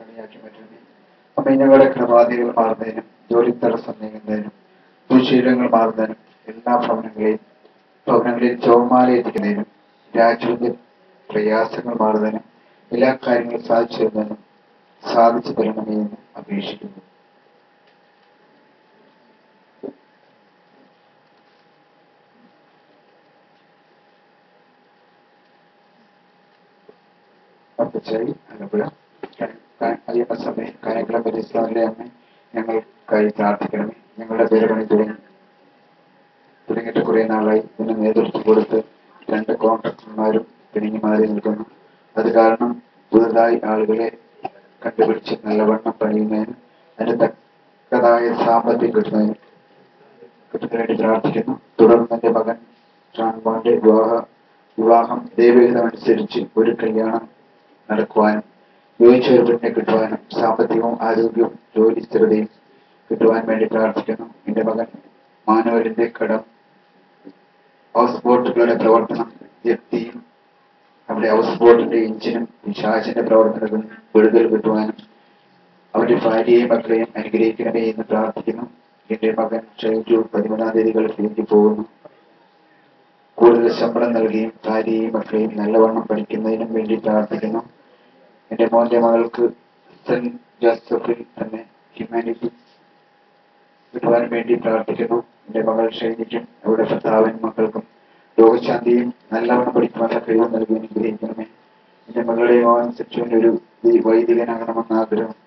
നന്മയാക്കി മാറ്റണമേ അമ്മ ഞങ്ങളുടെ കൃപാതികൾ മാറുന്നതിനും ജോലി തടസ്സം നീങ്ങുന്നതിനും ദുശീലങ്ങൾ മാറുന്നതിനും എല്ലാ ഭവനങ്ങളെയും ഭവനങ്ങളിൽ ചൗമാല എത്തിക്കുന്നതിനും രാജ്യത്തിന്റെ പ്രയാസങ്ങൾ മാറുന്നതിനും എല്ലാ കാര്യങ്ങളും സാധിച്ചു തരുന്നതിനും സാധിച്ചു തരണമേ എന്ന് അപേക്ഷിക്കുന്നു അപ്പച്ചായി ആലപ്പുഴ അയ്യപ്പ സമയം കായംകുളം പരിസ്ഥാനിലെ അമ്മ ഞങ്ങൾക്കായി പ്രാർത്ഥിക്കണമേ ഞങ്ങളുടെ പേരപണി തുടങ്ങി തുടങ്ങിയിട്ട് കുറെ നാളായി ഇതിന് നേതൃത്വം കൊടുത്ത് രണ്ട് കോൺട്രാക്ടർമാരും പിണങ്ങി മാറി നിൽക്കുന്നു അത് കാരണം പുതുതായി ആളുകളെ കണ്ടുപിടിച്ച് നല്ലവണ്ണം പണിയുന്നതിന് അതിന് തക്കതായ സാമ്പത്തികം കിട്ടുന്നതിന് കിട്ടുന്നതിന് വേണ്ടി പ്രാർത്ഥിക്കുന്നു തുടർന്ന് എന്റെ മകൻ ഷാൻമോന്റെ വിവാഹ വിവാഹം ദൈവഹിതമനുസരിച്ച് ഒരു കല്യാണം നടക്കുവാനും യോജിച്ച ഒരു പെണ്ണിനെ കിട്ടുവാനും സാമ്പത്തികവും ആരോഗ്യവും ജോലി സ്ഥിരതയും കിട്ടുവാൻ വേണ്ടി പ്രാർത്ഥിക്കുന്നു എന്റെ മകൻ മാനുവലിന്റെ കടം ഹൗസ് ബോട്ടുകളുടെ പ്രവർത്തനം വ്യക്തിയും അവിടെ ഹൗസ് ബോട്ടിന്റെ എഞ്ചിനും പിശാചിന്റെ പ്രവർത്തനത്തിൽ വിടുതൽ കിട്ടുവാനും അവരുടെ ഭാര്യയെയും മക്കളെയും അനുഗ്രഹിക്കണമേ എന്ന് പ്രാർത്ഥിക്കുന്നു എന്റെ മകൻ ഷൈജു പതിമൂന്നാം തീയതി ഗൾഫിലേക്ക് പോകുന്നു കൂടുതൽ ശമ്പളം നൽകിയും ഭാര്യയെയും മക്കളെയും നല്ലവണ്ണം പഠിക്കുന്നതിനും വേണ്ടി പ്രാർത്ഥിക്കുന്നു എന്റെ മോന്റെ മകൾക്ക് സെന്റ് ജോസഫിൽ തന്നെ ഹ്യൂമാനിറ്റി കിട്ടുവാൻ വേണ്ടി പ്രാർത്ഥിക്കുന്നു എന്റെ മകൾ ഷൈനിക്കും അവരുടെ ഭർത്താവിനും മക്കൾക്കും രോഗശാന്തിയും നല്ലവണ്ണം പഠിക്കുവാനുള്ള കഴിവ് നൽകി അനുഗ്രഹിക്കണമേ എന്റെ മകളുടെ മോഹൻ സെക്ഷുവിന്റെ ഒരു വൈദികനാകണമെന്ന ആഗ്രഹം